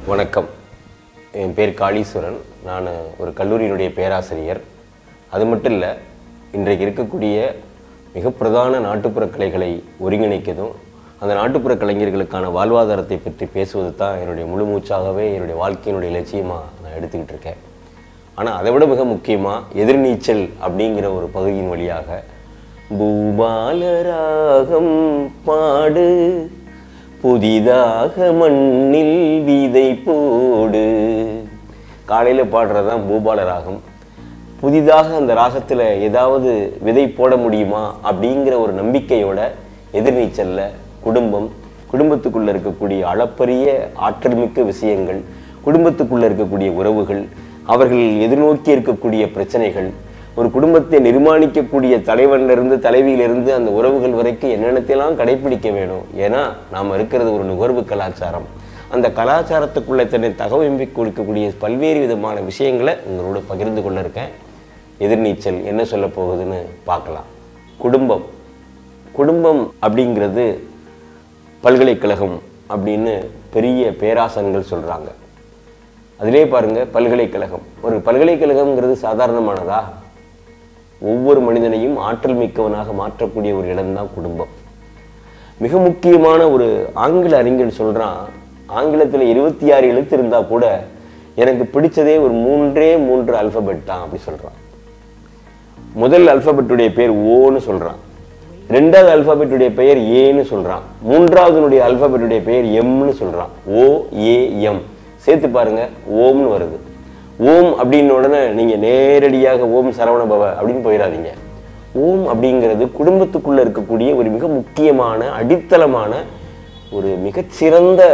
வணக்கம் என் பேர் காளீஸ்வரன் நான் ஒரு கல்லூரியினுடைய பேராசிரியர் அது மட்டும் இல்லை இன்றைக்கு இருக்கக்கூடிய மிக பிரதான நாட்டுப்புற கலைகளை ஒருங்கிணைக்கதும் அந்த நாட்டுப்புற கலைஞர்களுக்கான வாழ்வாதாரத்தை பற்றி பேசுவது தான் என்னுடைய முழு மூச்சாகவே என்னுடைய வாழ்க்கையினுடைய லட்சியமாக நான் எடுத்துக்கிட்டு இருக்கேன் ஆனால் அதை விட மிக முக்கியமாக எதிர்நீச்சல் அப்படிங்கிற ஒரு பகுதியின் வழியாக பூபாலராகம் பாடு புதிதாக மண்ணில் விதை போடு காலையில் பாடுறது தான் பூபால ராகம் புதிதாக அந்த ராகத்தில் ஏதாவது விதை போட முடியுமா அப்படிங்கிற ஒரு நம்பிக்கையோட எதிர்நீச்சல்ல குடும்பம் குடும்பத்துக்குள்ள இருக்கக்கூடிய அளப்பரிய ஆற்றல்மிக்க விஷயங்கள் குடும்பத்துக்குள்ள இருக்கக்கூடிய உறவுகள் அவர்கள் எதிர்நோக்கி இருக்கக்கூடிய பிரச்சனைகள் ஒரு குடும்பத்தை நிர்மாணிக்கக்கூடிய தலைவனிலிருந்து தலைவியிலிருந்து அந்த உறவுகள் வரைக்கும் என்னென்னத்தையெல்லாம் கடைபிடிக்க வேணும் ஏன்னா நாம் இருக்கிறது ஒரு நுகர்வு கலாச்சாரம் அந்த கலாச்சாரத்துக்குள்ளே தன்னை தகவமைப்பி கொடுக்கக்கூடிய பல்வேறு விதமான விஷயங்களை உங்களோட பகிர்ந்து கொள்ள இருக்கேன் எதிர்நீச்சல் என்ன சொல்ல போகுதுன்னு பார்க்கலாம் குடும்பம் குடும்பம் அப்படிங்கிறது பல்கலைக்கழகம் அப்படின்னு பெரிய பேராசன்கள் சொல்கிறாங்க அதிலே பாருங்க பல்கலைக்கழகம் ஒரு பல்கலைக்கழகம்ங்கிறது சாதாரணமானதா ஒவ்வொரு மனிதனையும் ஆற்றல் மிக்கவனாக மாற்றக்கூடிய ஒரு இடம்தான் குடும்பம் மிக முக்கியமான ஒரு ஆங்கில அறிஞர் சொல்றான் ஆங்கிலத்தில் இருபத்தி ஆறு எழுத்து இருந்தா கூட எனக்கு பிடிச்சதே ஒரு மூன்றே மூன்று அல்பபெட் தான் அப்படி சொல்றான் முதல் அல்பபெட்டுடைய பேர் ஓன்னு சொல்றான் ரெண்டாவது அல்பபெட்டுடைய பெயர் ஏன்னு சொல்றான் மூன்றாவதுனுடைய அல்பபெட்டுடைய பெயர் எம்னு சொல்றான் ஓ ஏ எம் சேர்த்து பாருங்க ஓம்னு வருது ஓம் அப்படின்ன உடனே நீங்க நேரடியாக ஓம் சரவண பவ அப்படின்னு போயிடாதீங்க ஓம் அப்படிங்கிறது குடும்பத்துக்குள்ள இருக்கக்கூடிய ஒரு மிக முக்கியமான அடித்தளமான ஒரு மிகச்சிறந்த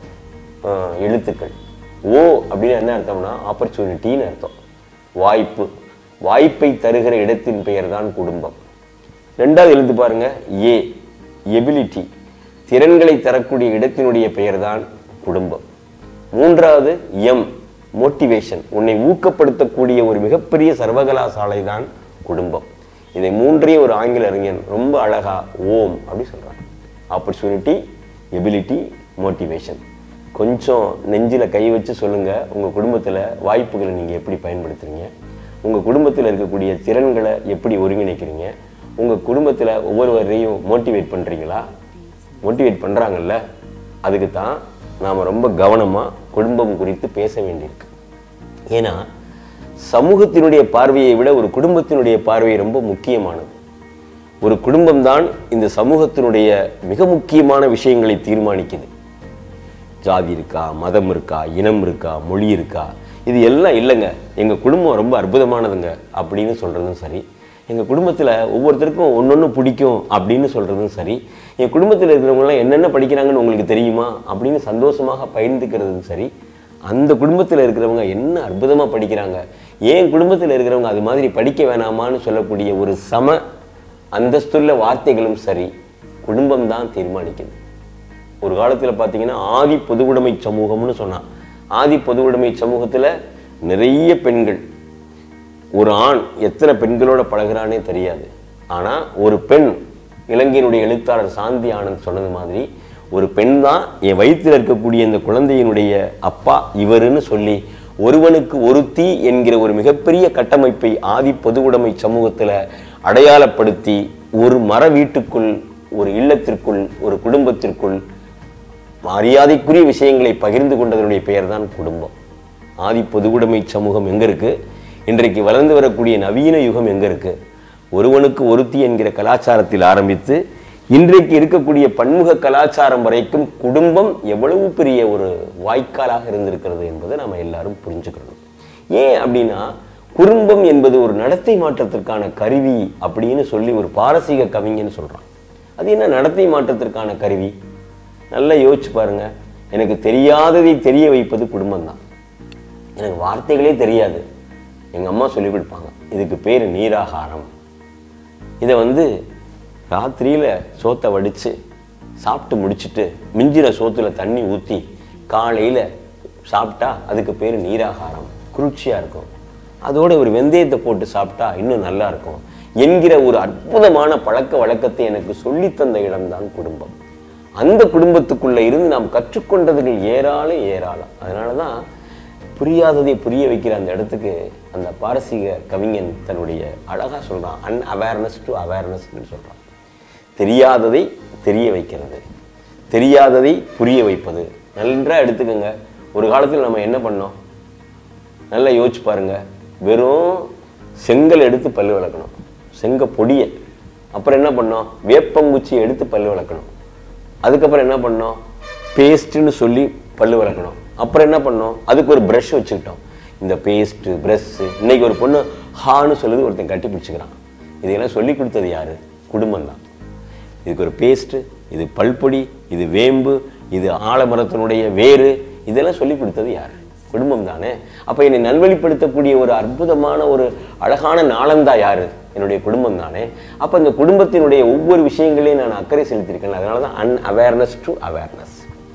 ஆஹ், எழுத்துக்கள் ஓ அப்படின்னு என்ன அர்த்தம்னா ஆப்பர்ச்சுனிட்டின்னு அர்த்தம் வாய்ப்பு வாய்ப்பை தருகிற இடத்தின் பெயர் தான் குடும்பம் ரெண்டாவது எழுத்து பாருங்க ஏ எபிலிட்டி திறன்களை தரக்கூடிய இடத்தினுடைய பெயர் தான் குடும்பம் மூன்றாவது எம் மோட்டிவேஷன் உன்னை ஊக்கப்படுத்தக்கூடிய ஒரு மிகப்பெரிய சர்வகலாசாலை தான் குடும்பம் இதை மூன்றையும் ஒரு ஆங்கில அறிஞன் ரொம்ப அழகா ஓம் அப்படி சொல்றான் ஆப்பர்ச்சுனிட்டி எபிலிட்டி மோட்டிவேஷன் கொஞ்சம் நெஞ்சில கை வச்சு சொல்லுங்க உங்க குடும்பத்துல வாய்ப்புகளை நீங்க எப்படி பயன்படுத்துறீங்க உங்க குடும்பத்தில் இருக்கக்கூடிய திறன்களை எப்படி ஒருங்கிணைக்கிறீங்க உங்க குடும்பத்துல ஒவ்வொருவரையும் மோட்டிவேட் பண்றீங்களா மோட்டிவேட் பண்றாங்கல்ல அதுக்கு தான் நாம ரொம்ப கவனமா குடும்பம் குறித்து பேச வேண்டியிருக்கு ஏன்னா சமூகத்தினுடைய பார்வையை விட ஒரு குடும்பத்தினுடைய பார்வை ரொம்ப முக்கியமானது ஒரு குடும்பம்தான் இந்த சமூகத்தினுடைய மிக முக்கியமான விஷயங்களை தீர்மானிக்குது ஜாதி இருக்கா மதம் இருக்கா இனம் இருக்கா மொழி இருக்கா இது எல்லாம் இல்லைங்க எங்கள் குடும்பம் ரொம்ப அற்புதமானதுங்க அப்படின்னு சொல்கிறதும் சரி எங்கள் குடும்பத்தில் ஒவ்வொருத்தருக்கும் ஒன்று பிடிக்கும் அப்படின்னு சொல்கிறதும் சரி என் குடும்பத்தில் இருக்கிறவங்களாம் என்னென்ன படிக்கிறாங்கன்னு உங்களுக்கு தெரியுமா அப்படின்னு சந்தோஷமாக பகிர்ந்துக்கிறதும் சரி அந்த குடும்பத்தில் இருக்கிறவங்க என்ன அற்புதமாக படிக்கிறாங்க என் குடும்பத்தில் இருக்கிறவங்க அது மாதிரி படிக்க வேணாமான்னு சொல்லக்கூடிய ஒரு சம அந்தஸ்துள்ள வார்த்தைகளும் சரி குடும்பம் தான் தீர்மானிக்குது ஒரு காலத்தில் பார்த்தீங்கன்னா ஆதி பொதுவுடைமை சமூகம்னு சொன்னான் ஆதி பொதுவுடைமை சமூகத்தில் நிறைய பெண்கள் ஒரு ஆண் எத்தனை பெண்களோட பழகுறானே தெரியாது ஆனால் ஒரு பெண் இலங்கையினுடைய எழுத்தாளர் சாந்தி ஆனந்த் சொன்னது மாதிரி ஒரு பெண் தான் என் வயிற்றில் இருக்கக்கூடிய இந்த குழந்தையினுடைய அப்பா இவருன்னு சொல்லி ஒருவனுக்கு ஒருத்தி என்கிற ஒரு மிகப்பெரிய கட்டமைப்பை ஆதி பொதுவுடைமை சமூகத்தில் அடையாளப்படுத்தி ஒரு மர வீட்டுக்குள் ஒரு இல்லத்திற்குள் ஒரு குடும்பத்திற்குள் மரியாதைக்குரிய விஷயங்களை பகிர்ந்து கொண்டதனுடைய பெயர் தான் குடும்பம் ஆதி பொதுவுடைமை சமூகம் எங்க இருக்கு இன்றைக்கு வளர்ந்து வரக்கூடிய நவீன யுகம் எங்க இருக்கு ஒருவனுக்கு ஒருத்தி என்கிற கலாச்சாரத்தில் ஆரம்பித்து இன்றைக்கு இருக்கக்கூடிய பன்முக கலாச்சாரம் வரைக்கும் குடும்பம் எவ்வளவு பெரிய ஒரு வாய்க்காலாக இருந்திருக்கிறது என்பதை நாம எல்லாரும் புரிஞ்சுக்கணும் ஏன் அப்படின்னா குடும்பம் என்பது ஒரு நடத்தை மாற்றத்திற்கான கருவி அப்படின்னு சொல்லி ஒரு பாரசீக கவிஞன் சொல்றான் அது என்ன நடத்தை மாற்றத்திற்கான கருவி நல்லா யோசிச்சு பாருங்க எனக்கு தெரியாததை தெரிய வைப்பது குடும்பம் தான் எனக்கு வார்த்தைகளே தெரியாது எங்கள் அம்மா சொல்லிக் கொடுப்பாங்க இதுக்கு பேர் நீராகாரம் இதை வந்து ராத்திரியில் சோத்தை வடித்து சாப்பிட்டு முடிச்சிட்டு மிஞ்சின சோத்துல தண்ணி ஊற்றி காலையில் சாப்பிட்டா அதுக்கு பேர் நீராகாரம் குளிர்ச்சியாக இருக்கும் அதோட ஒரு வெந்தயத்தை போட்டு சாப்பிட்டா இன்னும் நல்லா இருக்கும் என்கிற ஒரு அற்புதமான பழக்க வழக்கத்தை எனக்கு சொல்லித் தந்த இடம்தான் குடும்பம் அந்த குடும்பத்துக்குள்ள இருந்து நாம் கற்றுக்கொண்டதுகள் ஏராளம் ஏராளம் அதனால தான் புரியாததை புரிய வைக்கிற அந்த இடத்துக்கு அந்த பாரசீக கவிஞன் தன்னுடைய அழகா சொல்றான் அன் அவேர்னஸ் டு அவேர்னஸ்ன்னு சொல்றான் தெரியாததை தெரிய வைக்கிறது தெரியாததை புரிய வைப்பது நன்றா எடுத்துக்கோங்க ஒரு காலத்தில் நம்ம என்ன பண்ணோம் நல்லா யோசிச்சு பாருங்க வெறும் செங்கல் எடுத்து பல்லு விளக்கணும் செங்க பொடியை அப்புறம் என்ன பண்ணோம் வேப்பங்குச்சி எடுத்து பல்லு விளக்கணும் அதுக்கப்புறம் என்ன பண்ணோம் பேஸ்ட்டுன்னு சொல்லி பல்லு விளக்கணும் அப்புறம் என்ன பண்ணோம் அதுக்கு ஒரு ப்ரஷ் வச்சுக்கிட்டோம் இந்த பேஸ்ட்டு ப்ரஷ்ஷு இன்னைக்கு ஒரு பொண்ணு ஹான்னு சொல்லுது ஒருத்தன் கட்டி பிடிச்சிக்கிறான் இதையெல்லாம் சொல்லி கொடுத்தது யாரு குடும்பம் தான் இதுக்கு ஒரு பேஸ்ட்டு இது பல்பொடி இது வேம்பு இது ஆலமரத்தினுடைய வேறு இதெல்லாம் சொல்லி கொடுத்தது யார் குடும்பம் தானே அப்போ என்னை நல்வழிப்படுத்தக்கூடிய ஒரு அற்புதமான ஒரு அழகான நாளந்தா யாரு என்னுடைய குடும்பம் தானே அப்போ இந்த குடும்பத்தினுடைய ஒவ்வொரு விஷயங்களையும் நான் அக்கறை செலுத்தியிருக்கேன் அதனால தான் அன் அவேர்னஸ் டு அவேர்னஸ்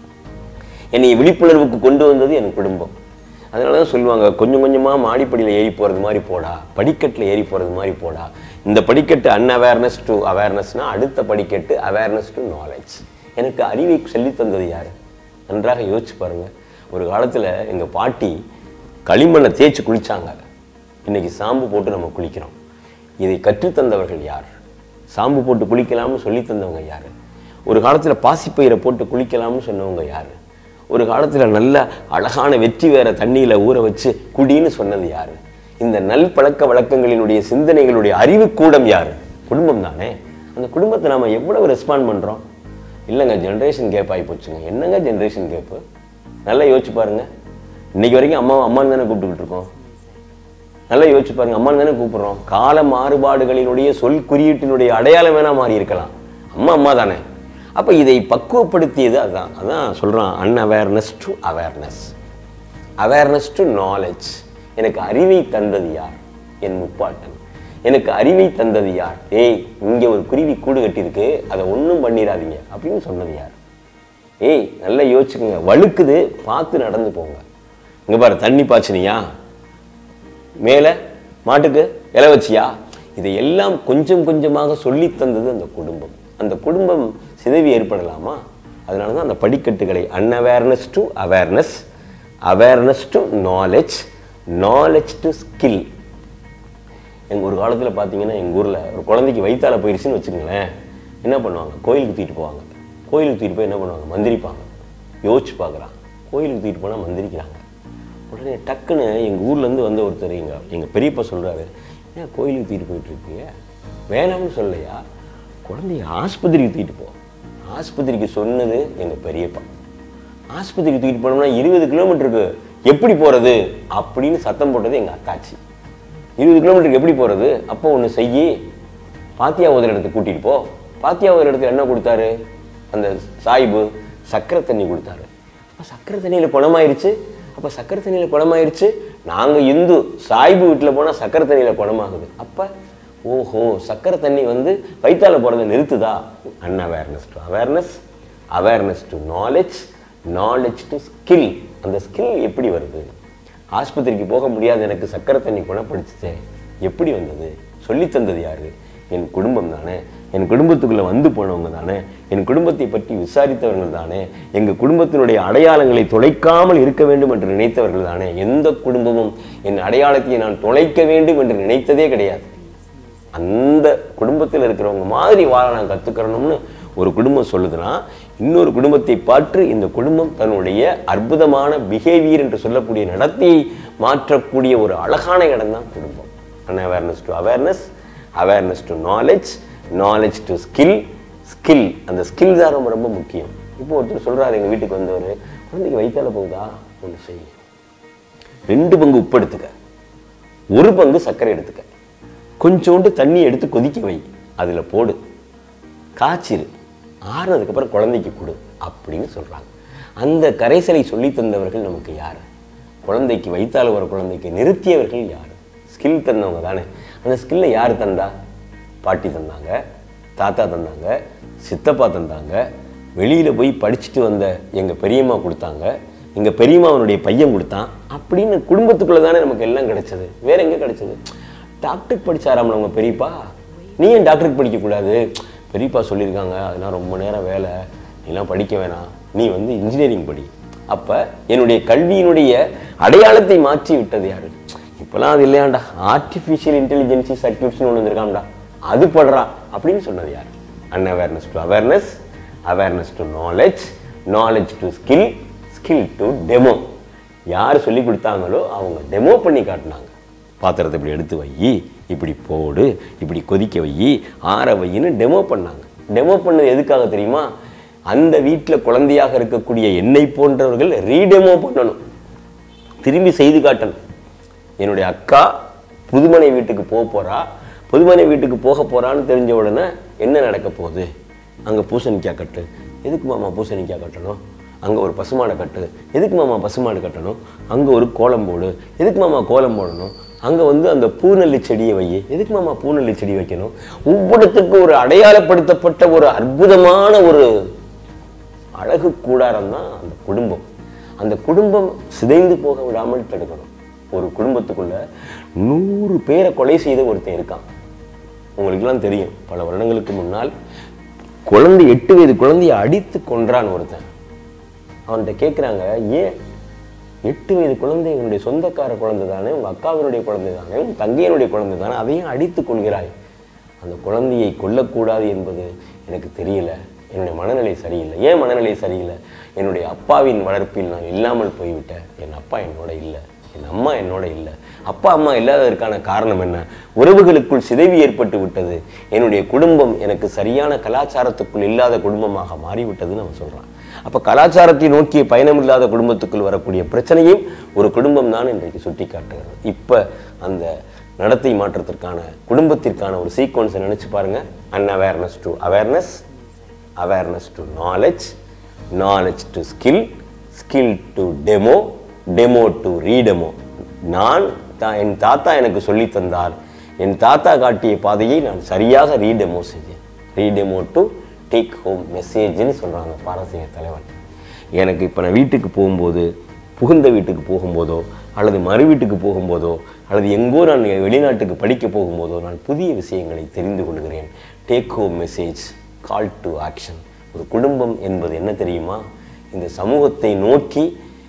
என்னை விழிப்புணர்வுக்கு கொண்டு வந்தது என் குடும்பம் அதனால தான் சொல்லுவாங்க கொஞ்சம் கொஞ்சமாக மாடிப்படியில் ஏறி போகிறது மாதிரி போடா படிக்கட்டில் ஏறி போகிறது மாதிரி போடா இந்த படிக்கட்டு அன்அவேர்னஸ் டு அவேர்னஸ்னா அடுத்த படிக்கட்டு அவேர்னஸ் டு நாலேஜ் எனக்கு அறிவை சொல்லித் தந்தது யார் நன்றாக யோசிச்சு பாருங்க ஒரு காலத்தில் எங்கள் பாட்டி களிமண்ணை தேய்ச்சி குளிச்சாங்க இன்னைக்கு சாம்பு போட்டு நம்ம குளிக்கிறோம் இதை கற்றுத்தந்தவர்கள் யார் சாம்பு போட்டு குளிக்கலாம்னு சொல்லி தந்தவங்க யார் ஒரு காலத்தில் பாசிப்பயிரை போட்டு குளிக்கலாம்னு சொன்னவங்க யார் ஒரு காலத்தில் நல்ல அழகான வெற்றி வேற தண்ணியில் ஊற வச்சு குடின்னு சொன்னது யாரு இந்த நல் பழக்க வழக்கங்களினுடைய சிந்தனைகளுடைய அறிவு கூடம் யாரு குடும்பம் தானே அந்த குடும்பத்தை நாம எவ்வளவு ரெஸ்பாண்ட் பண்றோம் இல்லைங்க ஜென்ரேஷன் கேப் ஆகி போச்சுங்க என்னங்க ஜென்ரேஷன் கேப்பு நல்லா யோசிச்சு பாருங்க இன்னைக்கு வரைக்கும் அம்மா அம்மான்னு தானே கூப்பிட்டுக்கிட்டு இருக்கோம் நல்லா யோசிச்சு பாருங்க அம்மான்னு தானே கூப்பிடுறோம் கால மாறுபாடுகளினுடைய சொல் குறியீட்டினுடைய அடையாளம் வேணா மாறி இருக்கலாம் அம்மா அம்மா தானே அப்ப இதை பக்குவப்படுத்தியது அதான் அதான் சொல்றான் unawareness to awareness awareness to knowledge எனக்கு அறிவை தந்தது யார் என் முப்பாட்டன் எனக்கு அறிவை தந்தது யார் ஏய் இங்க ஒரு குருவி கூடு கட்டியிருக்கு அதை ஒண்ணும் பண்ணிடாதீங்க அப்படின்னு சொன்னது யார் ஏய் நல்லா யோசிச்சுக்கோங்க வழுக்குது பார்த்து நடந்து போங்க இங்க பாரு தண்ணி பாய்ச்சினியா மேலே மாட்டுக்கு இலை வச்சியா இதையெல்லாம் கொஞ்சம் கொஞ்சமாக சொல்லி தந்தது அந்த குடும்பம் அந்த குடும்பம் சிதைவு ஏற்படலாமா அதனால தான் அந்த படிக்கட்டுகளை unawareness to awareness awareness to knowledge knowledge to skill எங்கள் ஒரு காலத்தில் பார்த்தீங்கன்னா எங்கள் ஊரில் ஒரு குழந்தைக்கு வயிற்றால போயிடுச்சுன்னு வச்சுக்கோங்களேன் என்ன பண்ணுவாங்க கோயிலுக்கு தூக்கிட்டு போவாங்க கோயிலுக்கு தூக்கிட்டு போய் என்ன பண்ணுவாங்க மந்திரிப்பாங்க யோசிச்சு பார்க்குறான் கோயிலுக்கு தூக்கிட்டு போனால் மந்திரிக்கிறாங்க உடனே டக்குன்னு எங்கள் ஊர்லேருந்து வந்த ஒருத்தர் எங்கள் எங்கள் பெரியப்பா சொல்கிறாரு ஏன் கோயிலுக்கு தூக்கிட்டு போயிட்டு இருக்கீங்க வேணாம்னு சொல்லலையா குழந்தைய ஆஸ்பத்திரிக்கு தூக்கிட்டு போ ஆஸ்பத்திரிக்கு சொன்னது எங்கள் பெரியப்பா ஆஸ்பத்திரிக்கு தூக்கிட்டு போனோம்னா இருபது கிலோமீட்டருக்கு எப்படி போகிறது அப்படின்னு சத்தம் போட்டது எங்கள் அத்தாச்சி இருபது கிலோமீட்டருக்கு எப்படி போகிறது அப்போ ஒன்று செய்யி பாத்தியா ஓதுற இடத்துக்கு கூட்டிகிட்டு போ பாத்தியா ஓதுற இடத்துல என்ன கொடுத்தாரு அந்த சாயிபு சக்கரை தண்ணி கொடுத்தாரு அப்போ சக்கரை தண்ணியில் குணமாயிருச்சு அப்போ சக்கரை தண்ணியில் குணமாயிருச்சு நாங்கள் இந்து சாய்பு வீட்டில் போனால் சக்கரை தண்ணியில் குணமாகுது அப்போ ஓஹோ சக்கரை தண்ணி வந்து வயிற்றால போகிறத நிறுத்துதா unawareness to awareness awareness to knowledge knowledge to skill அந்த ஸ்கில் எப்படி வருது ஆஸ்பத்திரிக்கு போக முடியாது எனக்கு சக்கரை தண்ணி குணப்படுத்துச்சே எப்படி வந்தது சொல்லி தந்தது யாரு என் குடும்பம் தானே என் குடும்பத்துக்குள்ள வந்து போனவங்க தானே என் குடும்பத்தை பற்றி விசாரித்தவர்கள் தானே எங்க குடும்பத்தினுடைய அடையாளங்களை தொலைக்காமல் இருக்க வேண்டும் என்று நினைத்தவர்கள் தானே எந்த குடும்பமும் என் அடையாளத்தை நான் தொலைக்க வேண்டும் என்று நினைத்ததே கிடையாது அந்த குடும்பத்தில் இருக்கிறவங்க மாதிரி வாழ நான் கத்துக்கிறணும்னு ஒரு குடும்பம் சொல்லுதுன்னா இன்னொரு குடும்பத்தை பார்த்து இந்த குடும்பம் தன்னுடைய அற்புதமான பிஹேவியர் என்று சொல்லக்கூடிய நடத்தையை மாற்றக்கூடிய ஒரு அழகான இடம் தான் குடும்பம் awareness to awareness awareness to knowledge knowledge to skill skill அந்த ஸ்கில் தான் ரொம்ப ரொம்ப முக்கியம் இப்போ ஒருத்தர் சொல்றாரு எங்க வீட்டுக்கு வந்தவர் குழந்தைக்கு வயிற்றால போகுதா ஒன்று செய் ரெண்டு பங்கு உப்பு எடுத்துக்க ஒரு பங்கு சர்க்கரை எடுத்துக்க கொஞ்சோண்டு தண்ணி எடுத்து கொதிக்க வை அதுல போடு காய்ச்சிரு ஆறுனதுக்கப்புறம் குழந்தைக்கு கொடு அப்படின்னு சொல்றாங்க அந்த கரைசலை சொல்லி தந்தவர்கள் நமக்கு யார் குழந்தைக்கு வைத்தால வர குழந்தைக்கு நிறுத்தியவர்கள் யார் ஸ்கில் தந்தவங்க தானே அந்த ஸ்கில்லை யார் தந்தா பாட்டி தந்தாங்க தாத்தா தந்தாங்க சித்தப்பா தந்தாங்க வெளியில போய் படிச்சுட்டு வந்த எங்க பெரியம்மா கொடுத்தாங்க எங்க பெரியம்மாவனுடைய பையன் கொடுத்தான் அப்படின்னு குடும்பத்துக்குள்ள தானே நமக்கு எல்லாம் கிடைச்சது வேற எங்க கிடைச்சது டாக்டருக்கு படிச்சாராம்ல உங்க பெரியப்பா நீ ஏன் டாக்டருக்கு படிக்கக்கூடாது பெரியப்பா சொல்லியிருக்காங்க அதெல்லாம் ரொம்ப நேரம் வேலை நீலாம் படிக்க வேணாம் நீ வந்து இன்ஜினியரிங் படி அப்போ என்னுடைய கல்வியினுடைய அடையாளத்தை மாற்றி விட்டது யாரு இப்போலாம் அது இல்லையாண்டா ஆர்டிஃபிஷியல் இன்டெலிஜென்சி சர்க்கியூட்ஸ்னு ஒன்று வந்திருக்காம்டா அது படுறா அப்படின்னு சொன்னது யார் unawareness to awareness awareness to knowledge knowledge to skill skill to demo யார் சொல்லி கொடுத்தாங்களோ அவங்க டெமோ பண்ணி காட்டினாங்க பாத்திரத்தை இப்படி எடுத்து வை இப்படி போடு இப்படி கொதிக்க வை ஆற வைன்னு டெமோ பண்ணாங்க டெமோ பண்ணது எதுக்காக தெரியுமா அந்த வீட்டில் குழந்தையாக இருக்கக்கூடிய என்னை போன்றவர்கள் ரீடெமோ பண்ணணும் திரும்பி செய்து காட்டணும் என்னுடைய அக்கா புதுமனை வீட்டுக்கு போக போறா புதுமனை வீட்டுக்கு போக போறான்னு தெரிஞ்ச உடனே என்ன நடக்க போகுது அங்கே பூசணிக்காய் கட்டு எதுக்கு மாமா பூசணிக்காய் கட்டணும் அங்கே ஒரு பசுமாடை கட்டு எதுக்கு மாமா பசுமாடு கட்டணும் அங்கே ஒரு கோலம் போடு எதுக்கு மாமா கோலம் போடணும் அங்கே வந்து அந்த பூநெல்லி செடியை வை எதுக்கு மாமா பூநெல்லி செடி வைக்கணும் ஒவ்வொருத்துக்கும் ஒரு அடையாளப்படுத்தப்பட்ட ஒரு அற்புதமான ஒரு அழகு கூடாரம் தான் அந்த குடும்பம் அந்த குடும்பம் சிதைந்து போக விடாமல் தடுக்கணும் ஒரு குடும்பத்துக்குள்ள நூறு பேரை கொலை செய்த ஒருத்தன் இருக்கான் உங்களுக்கெல்லாம் தெரியும் பல வருடங்களுக்கு முன்னால் குழந்தை எட்டு வயது குழந்தையை அடித்து கொன்றான் ஒருத்தன் அவன்கிட்ட கேட்குறாங்க ஏன் எட்டு வயது குழந்தை உன்னுடைய சொந்தக்கார குழந்தை தானே உங்க அக்காவினுடைய குழந்தை தானே உங்க தங்கையனுடைய குழந்தை தானே அதையும் அடித்து கொள்கிறாய் அந்த குழந்தையை கொல்லக்கூடாது என்பது எனக்கு தெரியல என்னுடைய மனநிலை சரியில்லை ஏன் மனநிலை சரியில்லை என்னுடைய அப்பாவின் வளர்ப்பில் நான் இல்லாமல் போய்விட்டேன் என் அப்பா என்னோட இல்லை என் அம்மா என்னோட இல்லை அப்பா அம்மா இல்லாததற்கான காரணம் என்ன உறவுகளுக்குள் சிதைவு ஏற்பட்டு விட்டது என்னுடைய குடும்பம் எனக்கு சரியான கலாச்சாரத்துக்குள் இல்லாத குடும்பமாக மாறிவிட்டதுன்னு அவன் சொல்றான் அப்ப கலாச்சாரத்தை நோக்கிய பயணம் இல்லாத குடும்பத்துக்குள் வரக்கூடிய பிரச்சனையும் ஒரு குடும்பம் தான் இன்றைக்கு சுட்டி காட்டுகிறது இப்ப அந்த நடத்தை மாற்றத்திற்கான குடும்பத்திற்கான ஒரு சீக்வன்ஸை நினைச்சு பாருங்க unawareness to awareness awareness to knowledge knowledge to skill skill to demo demo to redemo நான் தா- என் தாத்தா எனக்கு சொல்லி தந்தார் என் தாத்தா காட்டிய பாதையை நான் சரியாக ரீடெமோ செய்தேன் ரீடெமோ டு டேக் ஹோம் மெசேஜ்னு சொல்றாங்க பாரசீக தலைவன் எனக்கு இப்போ நான் வீட்டுக்கு போகும்போது புகுந்த வீட்டுக்கு போகும்போதோ அல்லது மறு வீட்டுக்கு போகும்போதோ அல்லது எங்கோ நான் வெளிநாட்டுக்கு படிக்க போகும்போதோ நான் புதிய விஷயங்களை தெரிந்து கொள்கிறேன் take home message call to action ஒரு குடும்பம் என்பது என்ன தெரியுமா இந்த சமூகத்தை நோக்கி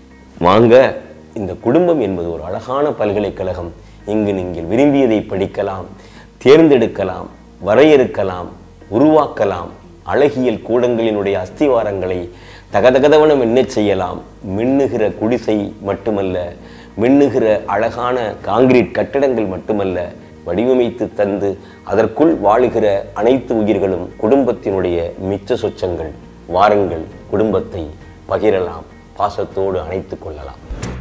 வாங்க இந்த குடும்பம் என்பது ஒரு அழகான பல்கலைக்கழகம் இங்கு நீங்கள் விரும்பியதை படிக்கலாம் தேர்ந்தெடுக்கலாம் வரையறுக்கலாம் உருவாக்கலாம் அழகியல் கூடங்களினுடைய அஸ்திவாரங்களை தகதகதவன மின்னச் செய்யலாம் மின்னுகிற குடிசை மட்டுமல்ல மின்னுகிற அழகான காங்கிரீட் கட்டடங்கள் மட்டுமல்ல வடிவமைத்து தந்து அதற்குள் வாழுகிற அனைத்து உயிர்களும் குடும்பத்தினுடைய மிச்ச சொச்சங்கள் வாருங்கள் குடும்பத்தை பகிரலாம் பாசத்தோடு அணைத்துக் கொள்ளலாம்